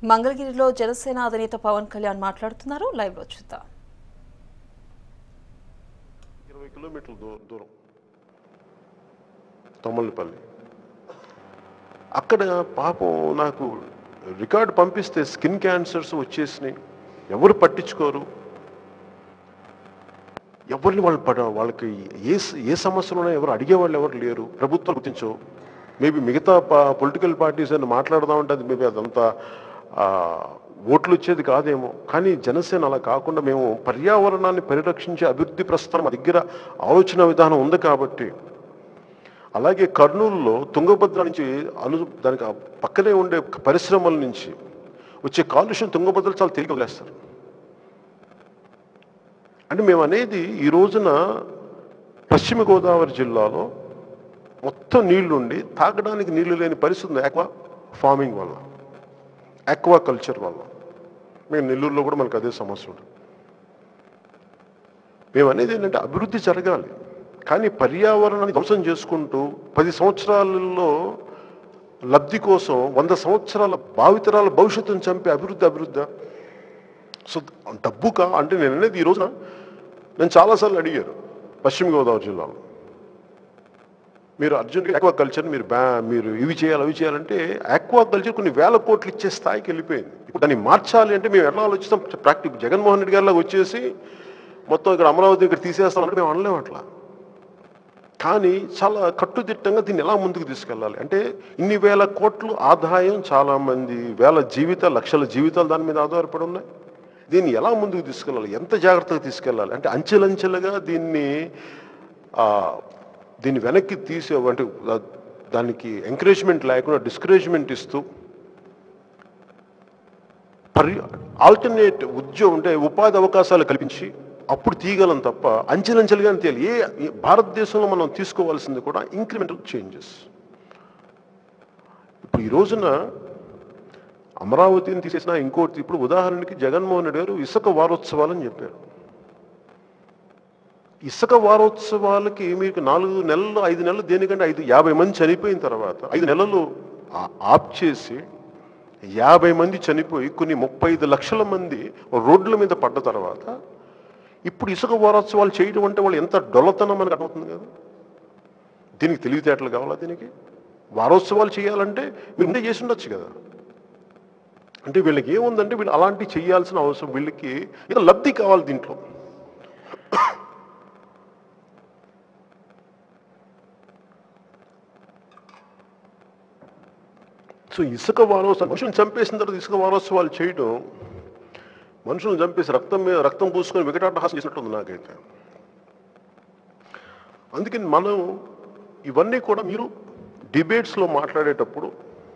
మంగళగిరిలో జనసేన అధినేత పవన్ కళ్యాణ్ మాట్లాడుతున్నారు లైవ్ లో చూద్దాం ఇరవై కిలోమీటర్ల దూ దూరం తొమ్మలపల్లి అక్కడ పాపం నాకు రికార్డు పంపిస్తే స్కిన్ క్యాన్సర్స్ వచ్చేసినాయి ఎవరు పట్టించుకోరు ఎవరిని వాళ్ళు పడ వాళ్ళకి ఏ స- ఏ సమస్యలు ఎవరు అడిగేవాళ్ళు ఎవరు లేరు ప్రభుత్వం గుర్తించవు మేబీ మిగతా పొలిటికల్ పార్టీస్ అని మాట్లాడదామంటే అది మేబీ అదంతా ఆ, ఓట్లు వచ్చేది కాదేమో కానీ జనసేన అలా కాకుండా మేము పర్యావరణాన్ని పరిరక్షించే అభివృద్ధి ప్రస్తుతం మా దగ్గర ఆలోచన విధానం ఉంది కాబట్టి అలాగే కర్నూలులో తుంగభద్ర నుంచి అను దానికి ఆ పక్కనే ఉండే పరిశ్రమల నుంచి వచ్చే కాలుష్యం తుంగభద్రలు చాలా తేలిక వదిలేస్తారు అంటే మేము అనేది ఈ రోజున పశ్చిమ గోదావరి జిల్లాలో మొత్తం నీళ్లుండి తాగడానికి నీళ్లు లేని పరిస్థితి ఉంది ఆక్వా ఫార్మింగ్ వల్ల ఆక్వా కల్చర్ వల్ల మేము నెల్లూరులో కూడా మనకు అదే సమస్య ఉంటుంది మేము అనేది ఏంటంటే అభివృద్ధి జరగాలి కానీ పర్యావరణాన్ని ధ్వంసం చేసుకుంటూ పది సంవత్సరాలలో లబ్ధి కోసం వంద సంవత్సరాల భావితరాల భవిష్యత్తును చంపే అభివృద్ధి అభివృద్ధి సో డబ్బు కా అంటే నేను అనేది ఈ రోజున నేను చాలాసార్లు అడిగారు పశ్చిమ గోదావరి జిల్లాలో మీరు అర్జున్ ఆక్వా కల్చర్ మీరు బ్యా మీరు ఇవి చేయాలి అవి చేయాలంటే ఆక్వా కల్చర్ కొన్ని వేల కోట్లు ఇచ్చే స్థాయికి వెళ్ళిపోయింది ఇప్పుడు దాన్ని మార్చాలి అంటే మేము ఎలా ఆలోచిస్తాం ప్రాక్టిక్ జగన్మోహన్ రెడ్డి గారిలాగా వచ్చేసి మొత్తం ఇక్కడ అమరావతి ఇక్కడ తీసేస్తాం అంటే మేము అనలేము అట్లా కానీ చాలా కట్టుదిట్టంగా దీన్ని ఎలా ముందుకు తీసుకెళ్ళాలి అంటే ఇన్ని వేల కోట్లు ఆదాయం చాలా మంది వేల జీవితాలు లక్షల జీవితాలు దాని మీద ఆధారపడి ఉన్నాయి దీన్ని ఎలా ముందుకు తీసుకెళ్ళాలి ఎంత జాగ్రత్తగా తీసుకెళ్ళాలి అంటే అంచెలంచెలుగా దీన్ని ఆ, దీన్ని వెనక్కి తీసే అంటే దా- దానికి ఎంకరేజ్మెంట్ లేకుండా డిస్కరేజ్మెంట్ ఇస్తూ పరి ఆల్టర్నేట్ ఉద్యోగం అంటే ఉపాధి అవకాశాలు కల్పించి అప్పుడు తీయగలం తప్ప అంచెలంచెలుగా తేలి ఏ ఏ భారతదేశంలో మనం తీసుకోవాల్సింది కూడా ఇంక్రిమెంటల్ చేంజెస్ ఇప్పుడు ఈ రోజున అమరావతిని తీసేసిన ఇంకోటి ఇప్పుడు ఉదాహరణకి జగన్మోహన్ రెడ్డి గారు ఇసుక వారోత్సవాలని చెప్పారు ఇసుక వారోత్సవాలకి మీకు నాలుగు నెలలు ఐదు నెలలు దేనికంటే ఐదు యాభై మంది చనిపోయిన తర్వాత ఐదు నెలలు ఆ- ఆప్ చేసి యాభై మంది చనిపోయి కొన్ని ముప్పై ఐదు లక్షల మంది రోడ్ల మీద పడ్డ తర్వాత ఇప్పుడు ఇసుక వారోత్సవాలు చేయడం అంటే వాళ్ళు ఎంత డొల్లతనం మనకు అర్థమవుతుంది కదా దీనికి తెలివితేటలు కావాలా దీనికి వారోత్సవాలు చేయాలంటే మీరు ముందే చేసి ఉండొచ్చు కదా అంటే వీళ్ళకి ఏముందంటే వీళ్ళు అలాంటివి చేయాల్సిన అవసరం వీళ్ళకి ఏదో లబ్ధి కావాలి దీంట్లో సో ఇసుక వారోత్సవం మనుషులను చంపేసిన తర్వాత ఇసుక వారోత్సవాలు చేయడం మనుషులను చంపేసి రక్తం మీద రక్తం పూసుకొని వికటాటహాసం చేసినట్టుంది నాకైతే అందుకని మనం ఇవన్నీ కూడా మీరు డిబేట్స్లో మాట్లాడేటప్పుడు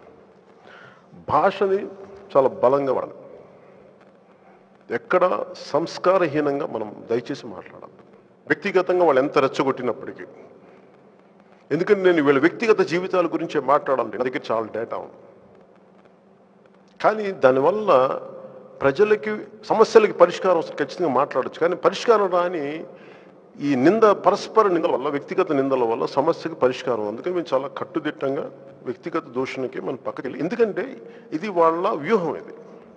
భాషని చాలా బలంగా వాడాలి ఎక్కడ సంస్కారహీనంగా మనం దయచేసి మాట్లాడాలి వ్యక్తిగతంగా వాళ్ళు ఎంత రెచ్చగొట్టినప్పటికీ ఎందుకంటే నేను వీళ్ళ వ్యక్తిగత జీవితాల గురించే మాట్లాడాలి నా దగ్గర చాలా డేటా ఉంది కానీ దానివల్ల ప్రజలకి సమస్యలకి పరిష్కారం వస్తే ఖచ్చితంగా మాట్లాడచ్చు కానీ పరిష్కారం రాని ఈ నింద పరస్పర నిందల వల్ల వ్యక్తిగత నిందల వల్ల సమస్యకి పరిష్కారం అందుకని మేము చాలా కట్టుదిట్టంగా వ్యక్తిగత దూషణకి మనం పక్కకి వెళ్ళి ఎందుకంటే ఇది వాళ్ళ వ్యూహం ఇది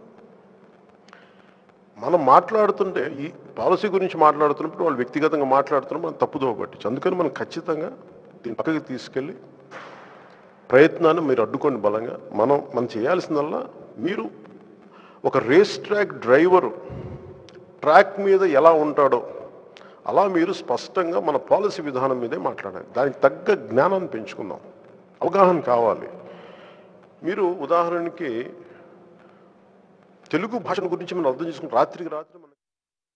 మనం మాట్లాడుతుంటే ఈ పాలసీ గురించి మాట్లాడుతున్నప్పుడు వాళ్ళు వ్యక్తిగతంగా మాట్లాడుతున్నప్పుడు మనం తప్పుదోవ పట్టించు అందుకని మనం ఖచ్చితంగా దీన్ని పక్కకి తీసుకెళ్ళి ప్రయత్నాన్ని మీరు అడ్డుకోండి బలంగా మనం మనం చేయాల్సిందల్లా మీరు ఒక రేస్ ట్రాక్ డ్రైవరు ట్రాక్ మీద ఎలా ఉంటాడో అలా మీరు స్పష్టంగా మన పాలసీ విధానం మీదే మాట్లాడాలి దానికి తగ్గ జ్ఞానాన్ని పెంచుకుందాం అవగాహన కావాలి మీరు ఉదాహరణకి తెలుగు భాష గురించి మనం అర్థం చేసుకుని రాత్రికి రాత్రి మన